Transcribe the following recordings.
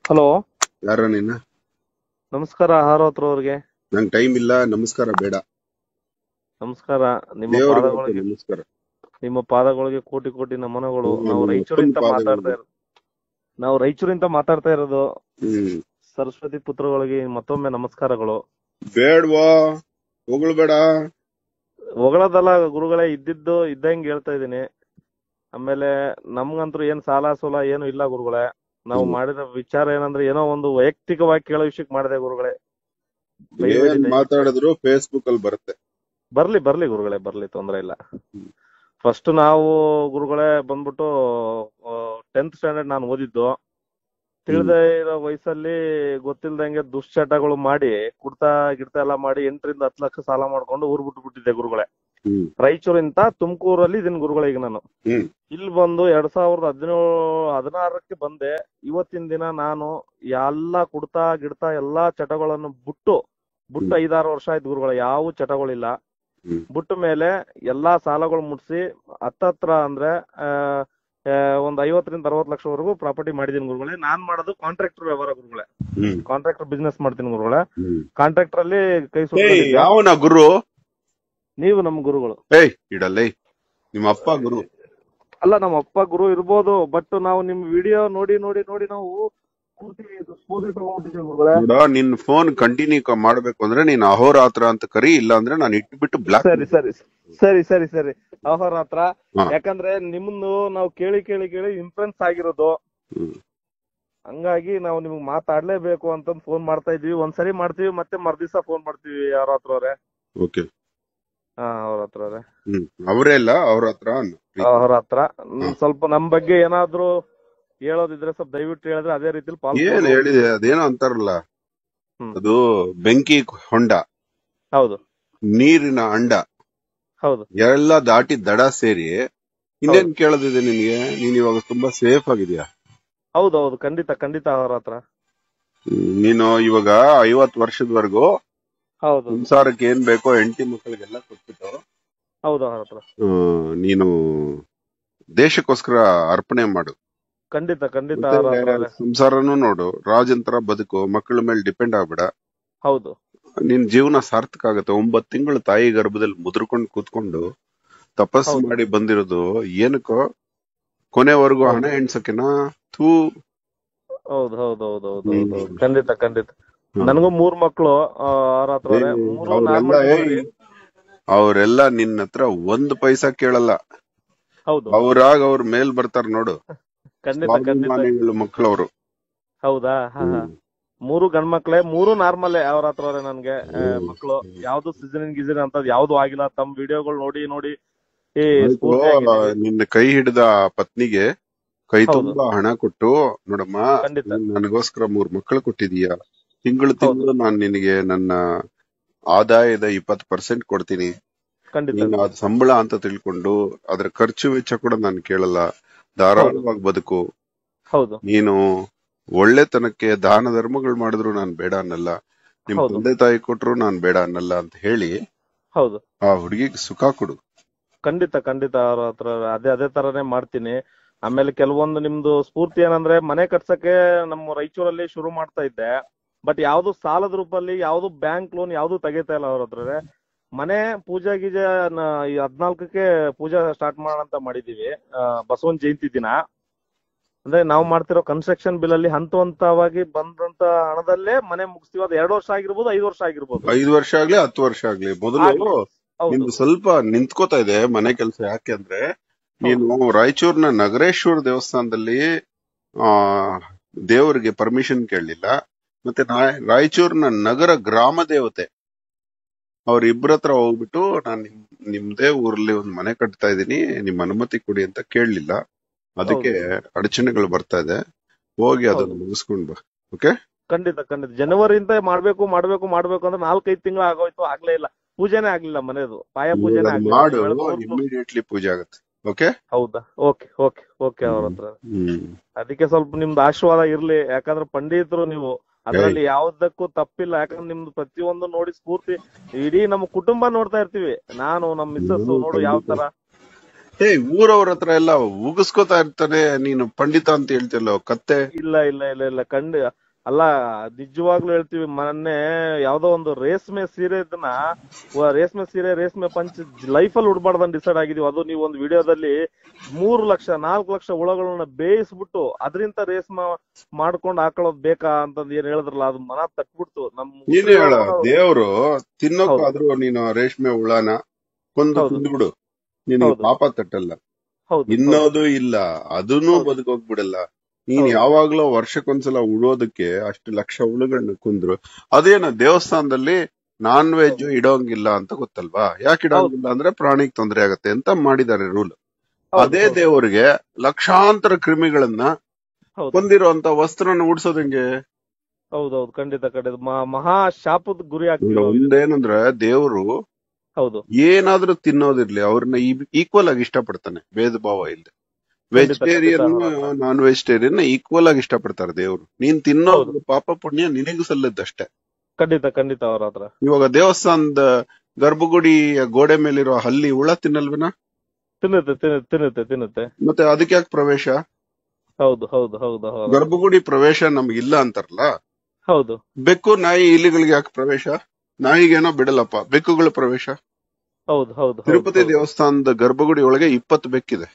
Hello ಯಾರ ನೀನ ನಮಸ್ಕಾರ ಹಾರೋತ್ರ ಅವ್ರಿಗೆ ನಂಗ್ ಟೈಮ್ ಇಲ್ಲ ನಮಸ್ಕಾರ ಬೇಡ ನಮಸ್ಕಾರ ನಿಮ್ಮ ದೇವ್ರಿಗೆ ಪಾದಗಳಿಗೆ ನಮಸ್ಕಾರ ನಿಮ್ಮ ಪಾದಗಳಿಗೆ ಕೋಟಿ ಕೋಟಿ ನಮನಗಳು ಹ್ಮ್, ನಾವು ನಮ್ಮ ರಾಯಚೂರಿಂದ ಅಪ್ಪನ ಮಾತಾಡ್ತಾ ಪಾದಗಳು. ಇರೋದು ನಾವು ರಾಯಚೂರಿಂದ ಮಾತಾಡ್ತಾ ಇರೋದು ಹ್ಮ್ ಸರಸ್ವತಿ ಪುತ್ರಗಳಿಗೆ ಮತ್ತೊಮ್ಮೆ ನಮಸ್ಕಾರಗಳು ಬೇಡ್ವಾ ಬೇಡ ಹೊಗಳದಲ್ಲ ಗುರುಗಳೇ ಇದ್ದಿದ್ದು ಇದ್ದಂಗೆ ಹೇಳ್ತಾ ಇದೀನಿ ಆಮೇಲೆ ನಮ್ಗಂತೂ ಏನ್ ಸಾಲ ಸೋಲ ಏನು ಇಲ್ಲ ಗುರುಗಳೇ ನಾವು ಹ್ಮ್. ಮಾಡಿದ ವಿಚಾರ ಏನಂದ್ರೆ ಏನೋ ಒಂದು ವೈಯಕ್ತಿಕವಾಗಿ ಕೇಳೋ ವಿಷಯಕ್ಕೆ ಮಾಡಿದೆ ಗುರುಗಳೇ ದಯವಿಟ್ಟು ಏನ್ ದಯವಿಟ್ಟು ಮಾತಾಡಿದ್ರು ಫೇಸ್ಬುಕ್ ಅಲ್ಲಿ ಬರುತ್ತೆ ಬರ್ಲಿ ಬರ್ಲಿ ಗುರುಗಳೇ ಬರ್ಲಿ ತೊಂದ್ರೆ ಇಲ್ಲ ಹ್ಮ್. ಫಸ್ಟ್ ನಾವು ಗುರುಗಳೇ ಬಂದ್ಬಿಟ್ಟು ಟೆಂತ್ ಸ್ಟ್ಯಾಂಡರ್ಡ್ ನಾನು ಓದಿದ್ದು ತಿಳಿದೇ ಇರೋ ವಯಸ್ಸಲ್ಲಿ ಗೊತ್ತಿಲ್ದಂಗೆ ದುಶ್ಚಟಗಳು ಮಾಡಿ ಕುಡ್ತಾ ಗಿಡ್ತಾ ಎಲ್ಲ ಮಾಡಿ ಎಂಟರಿಂದ ಹತ್ತು ಲಕ್ಷ ಸಾಲ ಮಾಡ್ಕೊಂಡು ಊರ್ ಬಿಟ್ಟು ಬಿಟ್ಟಿದ್ದೆ ಗುರುಗಳೇ ಹ್ಮ್ ರಾಯಚೂರಿಂದ ತುಮಕೂರಲ್ಲಿ ಇದೀನಿ ಗುರುಗಳೇ ಈಗ ನಾನು ಹ್ಮ್ ಇಲ್ಲಿ ಬಂದು ಎರಡ್ ಸಾವಿರದ ಹದಿನೇಳು ಹದಿನಾರಕ್ಕೆ ಬಂದೆ ಇವತ್ತಿನ ದಿನ ನಾನು ಎಲ್ಲಾ ಕುಡ್ತಾ ಗಿಡ್ತಾ ಎಲ್ಲಾ ಚಟಗಳನ್ನು ಬಿಟ್ಟು ಬಿಟ್ಟು ಹ್ಮ್. ಐದಾರು ವರ್ಷ ಆಯ್ತು ಗುರುಗಳ ಯಾವ ಚಟಗಳಿಲ್ಲ ಹ್ಮ್. ಬಿಟ್ಟ ಮೇಲೆ ಎಲ್ಲಾ ಸಾಲಗಳು ಮುಟ್ಸಿ ಹತ್ತತ್ರ ಅಂದ್ರೆ ಆ, ಆ, ಒಂದ್ ಐವತ್ತರಿಂದ ಅರವತ್ ಲಕ್ಷವರೆಗೂ ಪ್ರಾಪರ್ಟಿ ಮಾಡಿದೀನಿ ಗುರುಗಳೇ ನಾನ್ ಮಾಡೋದು ಕಾಂಟ್ರಾಕ್ಟರ್ ವ್ಯವಹಾರ ಗುರುಗಳೇ ಹ್ಮ್ ಕಾಂಟ್ರಾಕ್ಟರ್ ಬಿಸ್ನೆಸ್ ಮಾಡ್ತೀನಿ ಗುರುಗಳೇ ಹ್ಮ್ ಕಾಂಟ್ರಾಕ್ಟರ್ ಅಲ್ಲಿ ಕೈ ಏಯ್ ಸುಟ್ಕೊಂಡಿದ್ದೆ ಯಾವನ ಗುರು ನೀವು ನಮ್ ಗುರುಗಳು ಏಯ್ ಇಡಲ್ಲೇ ನಿಮ್ಮ ಅಪ್ಪ ಗುರು ಅಲ್ಲ ನಮ್ಮ ಅಪ್ಪ ಗುರು ಇರ್ಬೋದು ಬಟ್ ನಾವು ನಿಮ್ ವಿಡಿಯೋ ನೋಡಿ ನೋಡಿ ನೋಡಿ ನಾವು ಪೂರ್ತಿ ಇದು ಸ್ಫೂರ್ತಿ ತಗೊಂಡ್ಬಿಟ್ಟಿದ್ದೀವಿ ಗುರುಗಳೇ ನೋಡ ನಿನ್ ಫೋನ್ ಕಂಟಿನ್ಯೂ ಮಾಡ್ಬೇಕು ಅಂದ್ರೆ ನೀನ್ ಅಹೋರಾತ್ರ ಅಂತ ಕರಿ ಇಲ್ಲ ಅಂದ್ರೆ ನಾನು ಇಟ್ಬಿಟ್ಟು ಬ್ಲಾಕ್ ಸರಿ ಸರಿ ಸರಿ ಸರಿ ಸರಿ ಅವರ ಹತ್ರ ಹಾ. ಯಾಕಂದ್ರೆ ನಿಮ್ಮನ್ನು ನಾವು ಕೇಳಿ ಕೇಳಿ ಕೇಳಿ ಇನ್ಫ್ಲುಯೆನ್ಸ್ ಆಗಿರೋದು ಹಂಗಾಗಿ ನಾವು ನಿಮ್ಗೆ ಮಾತಾಡ್ಲೇಬೇಕು ಅಂತ ಫೋನ್ ಮಾಡ್ತಾ ಇದೀವಿ ಒಂದ್ಸರಿ ಮಾಡ್ತೀವಿ ಮತ್ತೆ ಮರ್ದಿವ್ಸ ಫೋನ್ ಮಾಡ್ತೀವಿ ಯಾರ ಹತ್ರ ಅವ್ರೆ ಓಕೆ ಹಾ ಅವ್ರ ಹತ್ರ ಅವ್ರೆ ಹ್ಮ್ ಅವರೇ ಇಲ್ಲ ಅವ್ರ ಹತ್ರ ಅನ್ನು. ಅವ್ರ ಹತ್ರ ಹ್ಮ್, ಸ್ವಲ್ಪ ನಮ್ ಬಗ್ಗೆ ಏನಾದ್ರು ಹೇಳೋದಿದ್ರೆ ಸ್ವಲ್ಪ ದಯವಿಟ್ಟು ಹೇಳಿದ್ರೆ ಅದೇ ರೀತಿಲಿ ಏನ್ ಪಾಲ್ಗೊಳ್ಬೋದು. ಹೇಳಿದೆ ಅದೇನೋ ಅಂತಾರಲ್ಲ ಹ್ಮ್. ಅದು ಬೆಂಕಿ ಹೊಂಡ ಹೌದು ನೀರಿನ ಅಂಡ ಹೌದು ಎಲ್ಲ ದಾಟಿ ದಡ ಸೇರಿ ಇನ್ನೇನ್ ಕೇಳೋದಿದೆ ನಿನ್ಗೆ ನೀನ್ ಇವಾಗ ತುಂಬಾ ಸೇಫ್ ಆಗಿದ್ಯಾ ಹೌದು ಹೌದು ಖಂಡಿತ ಖಂಡಿತ ಅವ್ರ ಹತ್ರ ಹ್ಮ್, ನೀನು ಇವಾಗ ಐವತ್ ವರ್ಷದವರೆಗೂ ಹೌದು ಸಂಸಾರಕ್ಕೆ ಏನ್ ಬೇಕೋ ಹೆಂಡತಿ ಮಕ್ಕಳಿಗೆಲ್ಲ ಕೊಟ್ಬಿಟ್ಟು ಹೌದು ಅವ್ರ ಹತ್ರ ಆ, ನೀನು ದೇಶಕ್ಕೋಸ್ಕರ ಅರ್ಪಣೆ ಮಾಡು ಖಂಡಿತ ಖಂಡಿತ ಮತ್ತೆ ಅವ್ರ ಹತ್ರ ಅವ್ರೆ. ಸಂಸಾರನು ನೋಡು ರಾಜನ್ ತರ ಬದುಕು ಮಕ್ಕಳ ಮೇಲೆ ಡಿಪೆಂಡ್ ಆಗ್ಬೇಡ ಹೌದು ನಿನ್ ಜೀವನ ಸಾರ್ಥಕ ಆಗುತ್ತೆ ಒಂಬತ್ ತಿಂಗಳು ತಾಯಿ ಗರ್ಭದಲ್ಲಿ ಮುದ್ರಕೊಂಡು ಕೂತ್ಕೊಂಡು ತಪಸ್ಸು ಹೌದು. ಮಾಡಿ ಬಂದಿರೋದು ಏನಕ್ಕೋ ಕೊನೆವರೆಗೂ ಹೌದು. ಹಣ ಎಣ್ಸಕ್ಕೆನಾ ಥೂ ಹೌದು ಹೌದು ಹೌದು ಹೌದು ಹ್ಮ್. ಹೌದು ಖಂಡಿತ ಖಂಡಿತ ಹ್ಮ್. ನನಗೂ ಮೂರ್ ಮಕ್ಳು ಆ, ಅವ್ರ ಹತ್ರ ಅವ್ರೆ. ಏ, ಮೂರು ಅವ್ರೆಲ್ಲ ನಾರ್ಮಲ್ ಏಯ್, ಅವ್ರೆಲ್ಲ ನಿನ್ನ ಹತ್ರ ಒಂದ್ ಪೈಸಾ ಕೇಳಲ್ಲ ಹೌದು ಅವ್ರಾಗ ಅವ್ರ ಮೇಲ್ ಬರ್ತಾರ ನೋಡು ಖಂಡಿತ ಖಂಡಿತ ಸ್ವಾಭಿಮಾನಿಗಳು ಮಕ್ಕಳವ್ರು ಹೌದಾ ಹಾ ಹಾ ಮೂರು ಗಂಡ್ ಮಕ್ಳೇ ಮೂರು ನಾರ್ಮಲ್ ಅವ್ರ ಹತ್ರ ಅವ್ರೆ ನನ್ಗೆ ಆ, ಹ್ಮ್. ಮಕ್ಳು ಯಾವ್ದು ಸಿಜನ್ ಗಿಜನ್ ಅಂತ ಯಾವ್ದು ಆಗಿಲ್ಲ ತಮ್ಮ ವಿಡಿಯೋಗಳು ನೋಡಿ ನೋಡಿ ಈ ಸ್ಫೂರ್ತಿ ಆಯ್ತು, ಆಗಿದ್ದೀನಿ. ನಿನ್ನ ಕೈ ಹಿಡಿದ ಪತ್ನಿಗೆ ಕೈ ಹೌದು. ತುಂಬಾ ಹಣ ಕೊಟ್ಟು ನೋಡಮ್ಮ ಖಂಡಿತ. ನೀನ್ ನನಗೋಸ್ಕರ ಮೂರ್ ಮಕ್ಕಳು ಕೊಟ್ಟಿದೀಯ ತಿಂಗಳು ತಿಂಗಳು ನಾನ್ ನಿನಗೆ ನನ್ನ ಆದಾಯದ ಇಪ್ಪತ್ ಪರ್ಸೆಂಟ್ ಕೊಡ್ತೀನಿ ಖಂಡಿತ ನೀನು ಅದ್ ಸಂಬಳ ಅಂತ ತಿಳ್ಕೊಂಡು ಅದ್ರ ಖರ್ಚು ವೆಚ್ಚ ಕೂಡ ನಾನು ಕೇಳಲ್ಲ ಧಾರಾಳವಾಗಿ ಬದುಕು ಹೌದು ನೀನು ಒಳ್ಳೆತನಕ್ಕೆ ದಾನ ಧರ್ಮಗಳು ಮಾಡಿದ್ರು ನಾನ್ ಬೇಡ ಅನ್ನಲ್ಲ ನಿಮ್ ಹೌದು. ತಂದೆ ತಾಯಿ ಕೊಟ್ರು ನಾನ್ ಬೇಡ ಅನ್ನಲ್ಲ ಅಂತ ಹೇಳಿ ಹೌದು ಆ ಹುಡುಗಿಗೆ ಸುಖ ಕೊಡು ಖಂಡಿತ ಖಂಡಿತ ಅವ್ರ ಹತ್ರ ಅದೇ ಅದೇ ತರನೇ ಮಾಡ್ತೀನಿ ಆಮೇಲೆ ಕೆಲವೊಂದು ನಿಮ್ದು ಸ್ಫೂರ್ತಿ ಏನಂದ್ರೆ ಮನೆ ಕಟ್ಸಕ್ಕೆ ನಮ್ಮ ರಾಯಚೂರಲ್ಲಿ ಶುರು ಮಾಡ್ತಾ ಇದ್ದೆ ಬಟ್ ಯಾವ್ದು ಸಾಲದ ರೂಪಲ್ಲಿ ಯಾವ್ದು ಬ್ಯಾಂಕ್ ಲೋನ್ ಯಾವ್ದು ತೆಗಿತಾ ಇಲ್ಲ ಅವ್ರ ಹತ್ರ ಮನೆ ಪೂಜಾ ಗೀಜೆ ನ- ಈ ಹದ್ನಾಲ್ಕಕ್ಕೆ ಪೂಜಾ ಸ್ಟಾರ್ಟ್ ಮಾಡೋಣ ಅಂತ ಮಾಡಿದೀವಿ ಆ, ಬಸವನ್ ಜಯಂತಿ ದಿನ ಅಂದ್ರೆ ನಾವು ಮಾಡ್ತಿರೋ ಕನ್ಸ್ಟ್ರಕ್ಷನ್ ಬಿಲ್ ಅಲ್ಲಿ ಹಂತ ಹಂತವಾಗಿ ಬಂದಂತ ಹಣದಲ್ಲೇ ಮನೆ ಮುಗಿಸ್ತೀವಿ ಅದು ಎರಡು ವರ್ಷ ಆಗಿರ್ಬೋದು ಐದು ವರ್ಷ ಆಗಿರ್ಬೋದು ಐದು ವರ್ಷ ಆಗ್ಲಿ ಹತ್ತು ವರ್ಷ ಆಗ್ಲಿ ಮೊದಲು ಆಗ್ಲಿ. ಹೌದು ನಿಮ್ದು ಸ್ವಲ್ಪ ನಿಂತ್ಕೋತಾ ಇದೆ ಮನೆ ಕೆಲಸ ಯಾಕೆ ಅಂದ್ರೆ ನೀನು ರಾಯಚೂರ್ನ ನಗರೇಶ್ವರ ದೇವಸ್ಥಾನದಲ್ಲಿ ಆ ದೇವರಿಗೆ ಪರ್ಮಿಷನ್ ಕೇಳಲಿಲ್ಲ ಮತ್ತೆ ನಾ- ರಾಯಚೂರ್ನ ನಗರ ಗ್ರಾಮ ದೇವತೆ ಅವ್ರಿಬ್ರ ಹತ್ರ ಹೋಗ್ಬಿಟ್ಟು ನಾನು ನಿಮ್ದೇ ಊರಲ್ಲಿ ಒಂದ್ ಮನೆ ಕಟ್ತಾ ಇದೀನಿ ನಿಮ್ ಅನುಮತಿ ಕೊಡಿ ಅಂತ ಕೇಳಲಿಲ್ಲ ಅದಕ್ಕೆ ಅಡಚಣೆಗಳು ಬರ್ತಾ ಇದೆ ಹೋಗಿ ಅದನ್ನ ಹೌದು. ಮುಗಿಸ್ಕೊಂಡ್ ಬಾ ಓಕೆ ಖಂಡಿತ ಖಂಡಿತ ಜನವರಿಯಿಂದ ಮಾಡ್ಬೇಕು ಮಾಡ್ಬೇಕು ಮಾಡ್ಬೇಕು ಅಂದ್ರೆ ನಾಲ್ಕೈದು ತಿಂಗಳು ಆಗೋಯ್ತು ಆಗ್ಲೇ ಇಲ್ಲ ಪೂಜೆನೇ ಆಗ್ಲಿಲ್ಲ ಮನೆದು ಪಾಯ ಪೂಜೆನೇ ಆಗ್ಲಿಲ್ಲ ಮಾಡು ಬೆಳಗ್ಗೆವರೆಗೂ- ಇಮಿಡಿಯೇಟ್ಲಿ ಪೂಜೆ ಆಗುತ್ತೆ ಓಕೆ ಹೌದಾ ಓಕೆ ಓಕೆ ಓಕೆ ಅವ್ರ ಹತ್ರ ಹ್ಮ್ ಅದಕ್ಕೆ ಸ್ವಲ್ಪ ನಿಮ್ದು ಆಶೀರ್ವಾದ ಇರ್ಲಿ ಯಾಕಂದ್ರೆ ಪಂಡಿತರು ನೀವು ಅದ್ರಲ್ಲಿ ಯಾವ್ದಕ್ಕೂ ತಪ್ಪಿಲ್ಲ ಯಾಕಂದ್ರೆ ನಿಮ್ದು ಪ್ರತಿಯೊಂದು ನೋಡಿ ಸ್ಫೂರ್ತಿ ಇಡೀ ನಮ್ಮ ಕುಟುಂಬ ನೋಡ್ತಾ ಇರ್ತೀವಿ ನಾನು ನಮ್ ಮಿಸ್ಸಸ್ ನೋಡು ಯಾವ ತರ ಏ ಊರವ್ರ ಹತ್ರ ಎಲ್ಲ ಉಗಿಸ್ಕೋತಾ ಇರ್ತಾನೆ ನೀನು ಪಂಡಿತ ಅಂತ ಹೇಳ್ತಿಲ್ಲ ಕತ್ತೆ ಇಲ್ಲ ಇಲ್ಲ ಇಲ್ಲ ಇಲ್ಲ ಕಂಡು ಅಲ್ಲ ನಿಜವಾಗ್ಲೂ ಹೇಳ್ತೀವಿ ಮೊನ್ನೆ ಯಾವ್ದೋ ಒಂದು ರೇಷ್ಮೆ ಸೀರೆ ಇದನ್ನ ವ- ರೇಷ್ಮೆ ಸೀರೆ ರೇಷ್ಮೆ ಪಂಚ್ ಲೈಫ್ ಅಲ್ಲಿ ಉಡ್ಬಾರ್ದಂಗ್ ಡಿಸೈಡ್ ಆಗಿದೀವಿ ಅದು ನೀವು ಒಂದು ವಿಡಿಯೋದಲ್ಲಿ ಮೂರು ಲಕ್ಷ ನಾಲ್ಕು ಲಕ್ಷ ಹುಳಗಳನ್ನ ಬೇಯಿಸ್ಬಿಟ್ಟು ಅದರಿಂದ ರೇಷ್ಮೆ ಮಾಡ್ಕೊಂಡು ಹಾಕೊಳ್ಳೋದ್ ಬೇಕಾ ಅಂತಂದ್ ಏನ್ ಹೇಳಿದ್ರಲ್ಲ ಅದು ಮನ ತಟ್ಬಿಡ್ತು ನಮ್ ನೀನು ಹೇಳ ಮುಸ್ಲಿಂ ದೇವ್ರು ತಿನ್ನೋಕಾದ್ರೂ ನೀನು ರೇಷ್ಮೆ ಹುಳನ ಕೊಂದು ಹೌದು. ತಿಂದ್ಬಿಡು ನಿನಗೆ ಹೌದು. ಪಾಪ ತಟ್ಟಲ್ಲ ಹೌದು ಇನ್ನೋದು ಇಲ್ಲ ಅದನ್ನೂ ಹೌದು. ಬದುಕೋಗ್ಬಿಡಲ್ಲ ನೀನ್ ಹೌದು. ಯಾವಾಗ್ಲೂ ವರ್ಷಕ್ಕೊಂದ್ಸಲ ಉಳೋದಕ್ಕೆ ಅಷ್ಟು ಲಕ್ಷ ಹುಳುಗಳನ್ನ ಕುಂದ್ರು ಅದೇನ ದೇವಸ್ಥಾನದಲ್ಲಿ ನಾನ್ ವೆಜ್ ಇಡೋಂಗಿಲ್ಲ ಅಂತ ಗೊತ್ತಲ್ವಾ ಯಾಕೆ ಇಡೋಂಗಿಲ್ಲ ಅಂದ್ರೆ ಪ್ರಾಣಿಗ್ ತೊಂದರೆ ಆಗತ್ತೆ ಅಂತ ಮಾಡಿದ್ದಾರೆ ರೂಲ್ ಹೌದು, ಅದೇ ಹೌದು, ದೇವರಿಗೆ ಲಕ್ಷಾಂತರ ಕ್ರಿಮಿಗಳನ್ನ ಹೌದು ಹೊಂದಿರುವಂತ ವಸ್ತ್ರನ ಉಡ್ಸೋದ್ ಹೆಂಗೆ ಹೌದೌದು ಖಂಡಿತ ಖಂಡಿತ ಮ- ಮಹಾ ಶಾಪದ ಗುರಿ ಆಗ್ತೀವಿ ನಾವು. ಒಂದೇನಂದ್ರೆ ದೇವರು ಹೌದು ಏನಾದ್ರೂ ತಿನ್ನೋದಿರ್ಲಿ ಅವ್ರನ್ನ ಈಕ್ವಲ್ ಆಗಿ ಇಷ್ಟಪಡ್ತಾನೆ ಭೇದ ಭಾವ ಇಲ್ಲದೆ ಖಂಡಿತ, ವೆಜಿಟೇರಿಯನ್ ಖಂಡಿತ. ನಾನ್ ವೆಜಿಟೇರಿಯನ್ ಈಕ್ವಲ್ ಆಗಿ ಇಷ್ಟಪಡ್ತಾರೆ ದೇವ್ರು ನೀನ್ ತಿನ್ನೋ ಹೌದು. ಪಾಪ ಪುಣ್ಯ ನಿನಗೂ ಸಲ್ಲದಷ್ಟೇ ಖಂಡಿತ ಖಂಡಿತ ಅವ್ರ ಹತ್ರ ಇವಾಗ ದೇವಸ್ಥಾನದ ಗರ್ಭಗುಡಿ ಗೋಡೆ ಮೇಲಿರೋ ಹಲ್ಲಿ ಹುಳ ತಿನ್ನಲ್ವೇನ ತಿನ್ನುತ್ತೆ ತಿನ್ನುತ್ತೆ ತಿನ್ನುತ್ತೆ ತಿನ್ನುತ್ತೆ ಮತ್ತೆ ಅದಕ್ಕೆ ಯಾಕೆ ಪ್ರವೇಶ ಹೌದು ಹೌದು ಹೌದು ಹೌದು ಗರ್ಭಗುಡಿ ಪ್ರವೇಶ ನಮ್ಗೆ ಇಲ್ಲ ಅಂತಾರಲ್ಲ ಹೌದು ಬೆಕ್ಕು ನಾಯಿ ಇಲಿಗಳಿಗೆ ಯಾಕೆ ಪ್ರವೇಶ ನಾಯಿಗೇನೋ ಬಿಡಲ್ಲಪ್ಪ ಬೆಕ್ಕುಗಳ ಪ್ರವೇಶ ಹೌದು ಹೌದು ಹೌದು, ತಿರುಪತಿ ಹೌದು. ದೇವಸ್ಥಾನದ ಗರ್ಭಗುಡಿ ಒಳಗೆ ಇಪ್ಪತ್ತು ಬೆಕ್ಕಿದೆ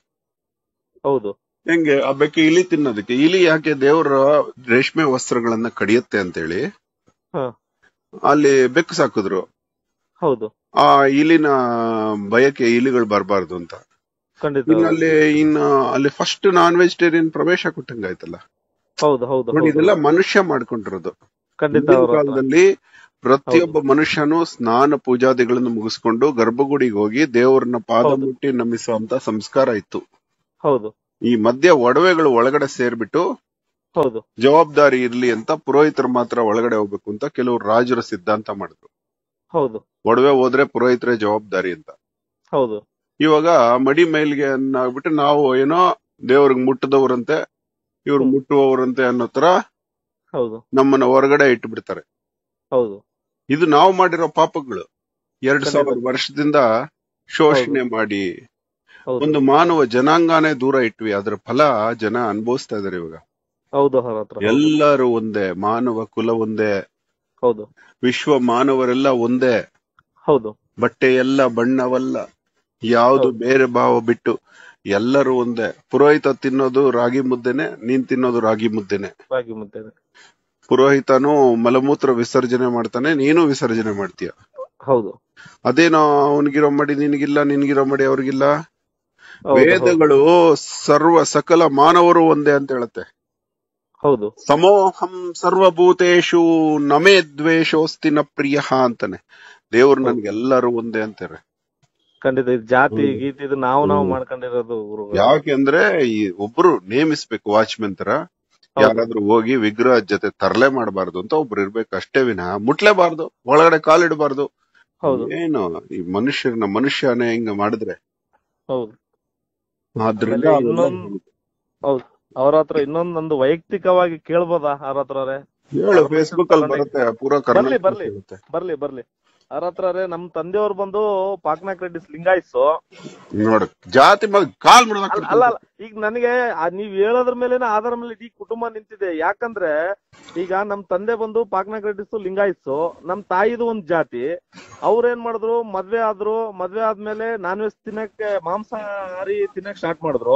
ಹೌದು ಹೆಂಗೆ ಆ ಬೆಕ್ಕು ಇಲಿ ತಿನ್ನೋದಕ್ಕೆ ಇಲಿ ಯಾಕೆ ದೇವರ ರೇಷ್ಮೆ ವಸ್ತ್ರಗಳನ್ನ ಕಡಿಯುತ್ತೆ ಅಂತೇಳಿ ಹಾ. ಅಲ್ಲಿ ಬೆಕ್ಕು ಸಾಕಿದ್ರು ಹೌದು ಆ ಇಲಿನ ಭಯಕ್ಕೆ ಇಲಿಗಳು ಬರಬಾರ್ದು ಅಂತ ಖಂಡಿತ ಇನ್ನು ಹೌದು. ಅಲ್ಲಿ ಇನ್ನು ಅಲ್ಲಿ ಫಸ್ಟ್ ನಾನ್ ವೆಜಿಟೇರಿಯನ್ ಪ್ರವೇಶ ಕೊಟ್ಟಂಗಾಯ್ತಲ್ಲ ಹೌದು ಹೌದು ನೋಡಿ ಹೌದು. ಇದೆಲ್ಲ ಮನುಷ್ಯ ಮಾಡ್ಕೊಂಡಿರೋದು ಖಂಡಿತ ಹಿಂದಿನ ಅವ್ರ ಹತ್ರ. ಕಾಲದಲ್ಲಿ ಪ್ರತಿಯೊಬ್ಬ ಮನುಷ್ಯನು ಸ್ನಾನ ಪೂಜಾದಿಗಳನ್ನು ಮುಗಿಸ್ಕೊಂಡು ಗರ್ಭಗುಡಿಗೆ ಹೋಗಿ ದೇವರನ್ನ ಪಾದ ಹೌದು. ಮುಟ್ಟಿ ನಮಿಸುವಂತ ಸಂಸ್ಕಾರ ಇತ್ತು ಹೌದು ಈ ಮಧ್ಯ ಒಡವೆಗಳು ಒಳಗಡೆ ಸೇರ್ಬಿಟ್ಟು ಹೌದು ಜವಾಬ್ದಾರಿ ಇರ್ಲಿ ಅಂತ ಪುರೋಹಿತರು ಮಾತ್ರ ಒಳಗಡೆ ಹೋಗ್ಬೇಕು ಅಂತ ಕೆಲವರು ರಾಜರ ಸಿದ್ಧಾಂತ ಮಾಡಿದ್ರು ಹೌದು ಒಡವೆ ಹೋದ್ರೆ ಪುರೋಹಿತರೇ ಜವಾಬ್ದಾರಿ ಅಂತ ಹೌದು ಇವಾಗ ಮಡಿ ಮೇಲ್ಗೆ ಆಗ್ಬಿಟ್ಟು ನಾವು ಏನೋ ದೇವ್ರಿಗೆ ಮುಟ್ಟದವ್ರಂತೆ ಇವ್ರು ಹ್ಮ್. ಮುಟ್ಟುವವರಂತೆ ಅನ್ನೋ ತರ ಹೌದು ನಮ್ಮನ್ನ ಹೊರಗಡೆ ಇಟ್ಟು ಬಿಡ್ತಾರೆ ಹೌದು ಇದು ನಾವು ಮಾಡಿರೋ ಪಾಪಗಳು ಎರಡ್ ಖಂಡಿತ. ಸಾವಿರ ವರ್ಷದಿಂದ ಶೋಷಣೆ ಮಾಡಿ ಹೌದು ಒಂದು ಮಾನವ ಜನಾಂಗನೇ ದೂರ ಇಟ್ವಿ ಅದ್ರ ಫಲ ಜನ ಅನುಭವಿಸ್ತಾ ಇದಾರೆ ಇವಾಗ ಹೌದು ಅವ್ರ ಹತ್ರ ಹೌದು. ಎಲ್ಲರೂ ಒಂದೇ ಮಾನವ ಕುಲ ಒಂದೇ ಹೌದು ವಿಶ್ವ ಮಾನವರೆಲ್ಲ ಒಂದೇ ಹೌದು ಬಟ್ಟೆ ಎಲ್ಲ ಬಣ್ಣವಲ್ಲ ಯಾವುದು ಹೌದು. ಬೇರೆ ಭಾವ ಬಿಟ್ಟು ಎಲ್ಲರೂ ಒಂದೇ ಪುರೋಹಿತ ತಿನ್ನೋದು ರಾಗಿ ಮುದ್ದೆನೆ ನೀನ್ ತಿನ್ನೋದು ರಾಗಿ ಮುದ್ದೆನೆ ರಾಗಿ ಮುದ್ದೆ ಪುರೋಹಿತನು ಮಲಮೂತ್ರ ವಿಸರ್ಜನೆ ಮಾಡ್ತಾನೆ ನೀನು ವಿಸರ್ಜನೆ ಮಾಡ್ತೀಯ ಹೌದು ಅದೇನೋ ಅವನಿಗಿರೋ ಮಡಿ ನಿನಗಿಲ್ಲ ನಿನ್ಗಿರೋ ಮಡಿ ಅವ್ರಿಗಿಲ್ಲ ಹೌದು, ಹೌದು ವೇದಗಳು ಸರ್ವ ಸಕಲ ಮಾನವರು ಒಂದೇ ಅಂತ ಹೇಳುತ್ತೆ ಹೌದು ಸಮೋಹಂ ಸರ್ವಭೂತೇಶು ನಮೇ ದ್ವೇಷೋಸ್ತಿ ನ ಪ್ರಿಯ ಅಂತಾನೆ ದೇವ್ರು ಹೌದು. ನನ್ಗೆಲ್ಲರೂ ಒಂದೇ ಅಂತಾರೆ ಖಂಡಿತ ಇದು ಜಾತಿ ಹ್ಮ್. ಗೀತಿ ಇದು ನಾವು ನಾವು ಹ್ಮ್. ಮಾಡ್ಕೊಂಡಿರೋದು ಗುರುಗಳು. ಯಾಕೆಂದ್ರೆ ಈ ಒಬ್ರು ನೇಮಿಸ್ಬೇಕು ವಾಚ್ಮೆನ್ ತರ ಹೌದು. ಯಾರಾದ್ರೂ ಹೋಗಿ ವಿಗ್ರಹ ಜೊತೆ ತರಲೆ ಮಾಡಬಾರ್ದು ಅಂತ ಒಬ್ರು ಇರ್ಬೇಕು ಅಷ್ಟೇ ವಿನ ಮುಟ್ಲೇಬಾರ್ದು ಒಳಗಡೆ ಕಾಲಿಡಬಾರ್ದು ಹೌದು ಏನು ಈ ಮನುಷ್ಯರನ್ನ ಮನುಷ್ಯನೇ ಹಿಂಗ ಮಾಡಿದ್ರೆ ಹೌದು ಆದ್ರಿಂದ ಆಮೇಲೆ ಅದೆಲ್ಲ ಇನ್ನೊಂದ್- ಹೌದು ಅವ್ರ ಹತ್ರ ಇನ್ನೊಂದ್ ನಂದು ವೈಯಕ್ತಿಕವಾಗಿ ಕೇಳ್ಬೋದಾ ಅವ್ರ ಹತ್ರ ಹೇಳು ಫೇಸ್ಬುಕ್ ಅಲ್ಲಿ ಬರುತ್ತೆ ಪೂರಾ ಬರ್ಲಿ, ಕರ್ನಾಟಕ ಬರ್ಲಿ. ಇರುತ್ತೆ. ಬರ್ಲಿ ಬರ್ಲಿ ಅವ್ರ ಹತ್ರ ನಮ್ ತಂದೆಯವ್ರು ಬಂದು ಪಾಕ್ನಾಕ್ ರೆಡ್ಡಿಸ್ ಲಿಂಗಾಯ್ಸು ನೋಡು ಜಾತಿ ಮಗ ಕಾಲ್ ಅಲ್ಲ ಮುರಿದ ಅಲ್ಲ ಅಲ್ಲ. ಈಗ ನನಗೆ ಆ ನೀವ್ ಹೇಳೋದ್ರ ಮೇಲೆ ಆಧಾರ ಮೇಲೆ ಇಡೀ ಕುಟುಂಬ ನಿಂತಿದೆ ಯಾಕಂದ್ರೆ ಈಗ ನಮ್ ತಂದೆ ಬಂದು ಪಾಕ್ನಾಕ್ ರೆಡ್ಡಿಸ್ ಲಿಂಗಾಯ್ಸು ನಮ್ ತಾಯಿದು ಒಂದ್ ಜಾತಿ ಅವ್ರೇನ್ ಮಾಡಿದ್ರು ಮದ್ವೆ ಆದ್ರು ಮದ್ವೆ ಆದ್ಮೇಲೆ ನಾನ್ ವೆಜ್ ತಿನ್ನಕ್ಕೆ ಮಾಂಸಾಹಾರಿ ತಿನ್ನಕ್ ಸ್ಟಾರ್ಟ್ ಮಾಡಿದ್ರು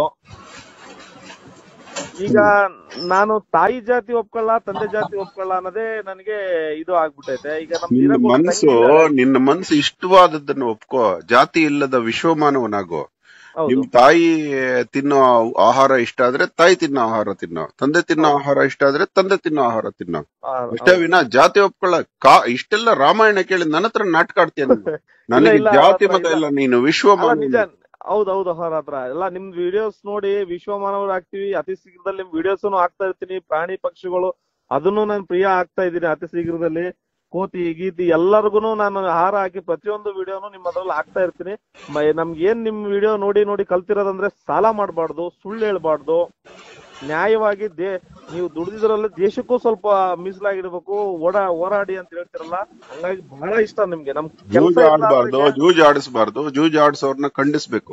ಈಗ ನಾನು ತಾಯಿ ಜಾತಿ ಒಪ್ಕೊಳ್ಳ ತಂದೆ ಜಾತಿ ಒಪ್ಕೊಳ್ಳ ಅನ್ನೋದೇ ನನಗೆ ಇದು ಆಗ್ಬಿಟ್ಟೈತೆ ಈಗ ನಮ್ ನಿನ್ನ ತೀರಾ ಒಬ್ಬ ಮನ್ಸು ತಂಗಿ ಇದಾಳೆ. ನಿನ್ನ ಮನ್ಸು ಇಷ್ಟವಾದದ್ದನ್ನ ಒಪ್ಕೋ ಜಾತಿ ಇಲ್ಲದ ವಿಶ್ವಮಾನವನಾಗೋ ಹೌದು ನಿಮ್ ತಾಯಿ ತಿನ್ನೋ ಆಹಾರ ಇಷ್ಟ ಆದ್ರೆ ತಾಯಿ ತಿನ್ನೋ ಆಹಾರ ತಿನ್ನೋ ತಂದೆ ತಿನ್ನೋ ಆಹಾರ ಇಷ್ಟ ಆದ್ರೆ ತಂದೆ ತಿನ್ನೋ ಆಹಾರ ತಿನ್ನೋ ಆ, ಅಷ್ಟೇ ವಿನ ಜಾತಿ ಒಪ್ಕೊಳ್ಳ ಕಾ ಇಷ್ಟೆಲ್ಲ ರಾಮಾಯಣ ಕೇಳಿ ನನ್ನ ಹತ್ರ ನಾಟಕ ಆಡ್ತೀಯ ನೀನು. ನನಗೆ ಇಲ್ಲ, ಜಾತಿ ಅವ್ರ ಮತ ಹತ್ರ ಇಲ್ಲ ನೀನು ಅಲ್ಲ ವಿಶ್ವಮಾನವ ನಿಜ ಹೌದೌದು ಅವ್ರ ಹತ್ರ ಎಲ್ಲ ನಿಮ್ ವಿಡಿಯೋಸ್ ನೋಡಿ ವಿಶ್ವ ಮಾನವರು ಹಾಕ್ತಿವಿ ಅತಿ ಶೀಘ್ರದಲ್ಲಿ ನಿಮ್ ವಿಡಿಯೋಸ್ ಹಾಕ್ತಾ ಇರ್ತೀನಿ ಪ್ರಾಣಿ ಪಕ್ಷಿಗಳು ಅದನ್ನು ನಾನು ಪ್ರಿಯ ಆಗ್ತಾ ಇದ್ದೀನಿ ಅತಿ ಶೀಘ್ರದಲ್ಲಿ ಕೋತಿ ಗೀತಿ ಎಲ್ಲರಿಗೂ ನಾನು ಆಹಾರ ಹಾಕಿ ಪ್ರತಿಯೊಂದು ವಿಡಿಯೋನು ನಿಮ್ ಅದ್ರಲ್ಲಿ ಹಾಕ್ತಾ ಇರ್ತೀನಿ ಮ- ನಮ್ಗೆ ಏನ್ ನಿಮ್ ವಿಡಿಯೋ ನೋಡಿ ನೋಡಿ ಕಲ್ತಿರೋದಂದ್ರೆ ಸಾಲ ಮಾಡಬಾರ್ದು ಸುಳ್ಳು ಹೇಳ್ಬಾರ್ದು ನ್ಯಾಯವಾಗಿ ದೇ ನೀವು ದುಡಿದಿದ್ರಲ್ಲಿ ದೇಶಕ್ಕೂ ಸ್ವಲ್ಪ ಮೀಸಲಾಗಿಡ್ಬೇಕು ಓಡಾ ಹೋರಾಡಿ ಅಂತ ಹೇಳ್ತಿರಲ್ಲ ಹಂಗಾಗಿ ಬಹಳ ಇಷ್ಟ ನಿಮ್ಗೆ ನಮ್ ಜೂಜ್ ಕೆಲಸ ಆಡಬಾರ್ದು ಜೂಜ್ ಆಡಿಸ್ಬಾರ್ದು ಜೂಜ್ ಆಡಿಸೋರ್ನ ಖಂಡಿಸ್ಬೇಕು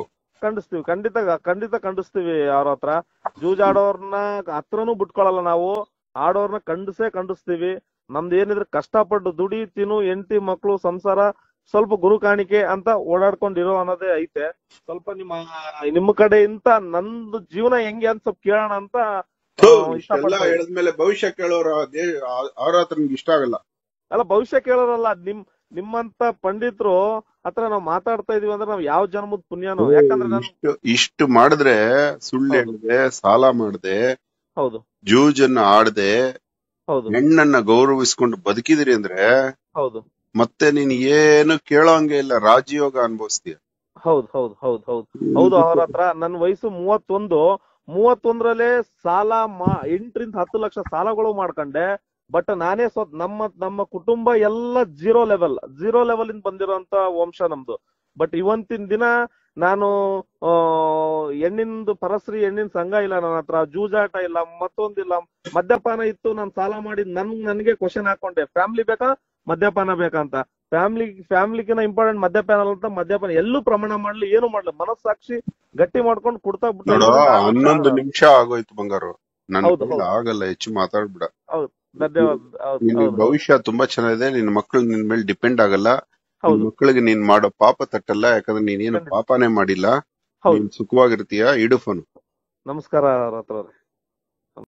ಖಂಡಿಸ್ತೀವಿ ಖಂಡಿತ ಖಂಡಿತ ಖಂಡಿಸ್ತೀವಿ ಅವ್ರ ಹತ್ರ ಜೂಜಾಡೋರ್ನ ಹತ್ರನೂ ಬಿಟ್ಕೊಳಲ್ಲ ನಾವು ಆಡೋರ್ನ ಖಂಡಿಸೇ ಖಂಡಿಸ್ತೀವಿ ನಮ್ದು ಏನಿದ್ರೆ ಕಷ್ಟಪಟ್ಟು ದುಡಿ ತಿನ್ನು ಹೆಂಡತಿ ಮಕ್ಳು ಸಂಸಾರ ಸ್ವಲ್ಪ ಗುರು ಕಾಣಿಕೆ ಅಂತ ಓಡಾಡ್ಕೊಂಡಿರೋ ಅನ್ನೋದೇ ಐತೆ ಸ್ವಲ್ಪ ನಿಮ್ಮ ನಿಮ್ಮ ಕಡೆಯಿಂದ ನಂದು ಜೀವನ ಹೆಂಗೆ ಅಂತ ಸ್ವಲ್ಪ ಕೇಳೋಣ ಅಂತ ಆ, ಇಷ್ಟೆಲ್ಲ ಇಷ್ಟಪಡ್ತಾ ಇದ್ದೀನಿ. ಹೇಳಿದ್ಮೇಲೆ ಭವಿಷ್ಯ ಕೇಳೋರ ಅವ್ರ ಹತ್ರ ನಿಮ್ಗೆ ಇಷ್ಟ ಆಗಲ್ಲ ಅಲ್ಲ ಭವಿಷ್ಯ ಕೇಳೋರಲ್ಲ ನಿಮ್ ನಿಮ್ಮಂತ ಪಂಡಿತರು ಹತ್ರ ನಾವು ಮಾತಾಡ್ತಾ ಇದೀವಿ ಅಂದ್ರೆ ನಾವ್ ಯಾವ ಜನ್ಮದ ಪುಣ್ಯನೋ ಯಾಕಂದ್ರೆ ನಾನು ಇಷ್ಟು ಇಷ್ಟು ಮಾಡಿದ್ರೆ ಸುಳ್ಳು ಹೌದು. ಹೇಳ್ದೆ ಸಾಲ ಮಾಡ್ದೆ ಹೌದು ಜೂಜನ್ನ ಆಡ್ದೆ ಹೌದು ಹೆಣ್ಣನ್ನ ಗೌರವಿಸ್ಕೊಂಡು ಬದುಕಿದಿರಿ ಅಂದ್ರೆ ಹೌದು ಮತ್ತೆ ನೀನ್ ಏನು ಕೇಳೋಂಗೆ ಇಲ್ಲ ರಾಜಯೋಗ ಅನ್ಭವಿಸ್ತೀಯ ಹೌದು ಹೌದು ಹೌದು ಹೌದು ಹೌದು ಅವ್ರ ಹತ್ರ ನನ್ನ ವಯಸ್ಸು ಮೂವತ್ತೊಂದು ಮೂವತ್ತೊಂದರಲ್ಲೇ ಸಾಲ ಮಾ ಎಂಟರಿಂದ ಹತ್ತು ಲಕ್ಷ ಸಾಲಗಳು ಮಾಡ್ಕೊಂಡೆ ಬಟ್ ನಾನೇ ಸ್ವ ನಮ್ಮ ನಮ್ಮ ಕುಟುಂಬ ಎಲ್ಲ ಜೀರೋ ಲೆವೆಲ್ ಜೀರೋ ಲೆವೆಲ್ ಇಂದ ಬಂದಿರೋಂತ ವಂಶ ನಮ್ದು ಬಟ್ ಇವತ್ತಿನ ದಿನ ನಾನು ಆ ಹೆಣ್ಣಿಂದು ಪರಸ್ತ್ರೀ ಹೆಣ್ಣಿನ ಸಂಘ ಇಲ್ಲ ನನ್ನ ಹತ್ರ ಜೂಜಾಟ ಇಲ್ಲ ಮತ್ತೊಂದಿಲ್ಲ ಮದ್ಯಪಾನ ಇತ್ತು ನಾನು ಸಾಲ ಮಾಡಿ ನನ್ ನನಗೆ ಕ್ವಶನ್ ಹಾಕೊಂಡೆ ಫ್ಯಾಮಿಲಿ ಬೇಕಾ ಮದ್ಯಪಾನ ಬೇಕಂತ ಫ್ಯಾಮಿಲಿ ಫ್ಯಾಮಿಲಿಗಿನ ಇಂಪಾರ್ಟೆಂಟ್ ಮದ್ಯಪಾನ ಅಲ್ಲ ಅಂತ ಮದ್ಯಪಾನ ಎಲ್ಲೂ ಪ್ರಮಾಣ ಮಾಡ್ಲಿ ಏನು ಮಾಡ್ಲಿ ಮನಸ್ಸಾಕ್ಷಿ ಗಟ್ಟಿ ಮಾಡ್ಕೊಂಡು ಕುಡ್ತಾ ಬಿಟ್ಟು ನೋಡು ಇದರಿಂದ ಹನ್ನೊಂದು ಆಗೋದು ನಿಮಿಷ ಆಗೋಯ್ತು ಬಂಗಾರು ನನ್ ಹೌದು, ಕೈಲಿ ಹೌದು. ಆಗಲ್ಲ ಹೆಚ್ಚು ಮಾತಾಡ್ಬಿಡ ಧನ್ಯವಾದ ಹೌದು ನಿನ್ ಹೌದು ಭವಿಷ್ಯ ತುಂಬಾ ಚೆನ್ನಾಗಿದೆ ನಿನ್ ಮಕ್ಳು ನಿನ್ ಮೇಲೆ ಡಿಪೆಂಡ್ ಆಗಲ್ಲ ನಿನ್ ಹೌದು ಮಕ್ಳಿಗೆ ನೀನ್ ಮಾಡೋ ಪಾಪ ತಟ್ಟಲ್ಲ ಯಾಕಂದ್ರೆ ನೀನೇನು ಖಂಡಿತ. ಪಾಪನೇ ಮಾಡಿಲ್ಲ ಹೌದು ನೀನ್ ಸುಖವಾಗಿರ್ತೀಯ ಇಡು ಫೋನ್ ನಮಸ್ಕಾರ ರಾತ್ರ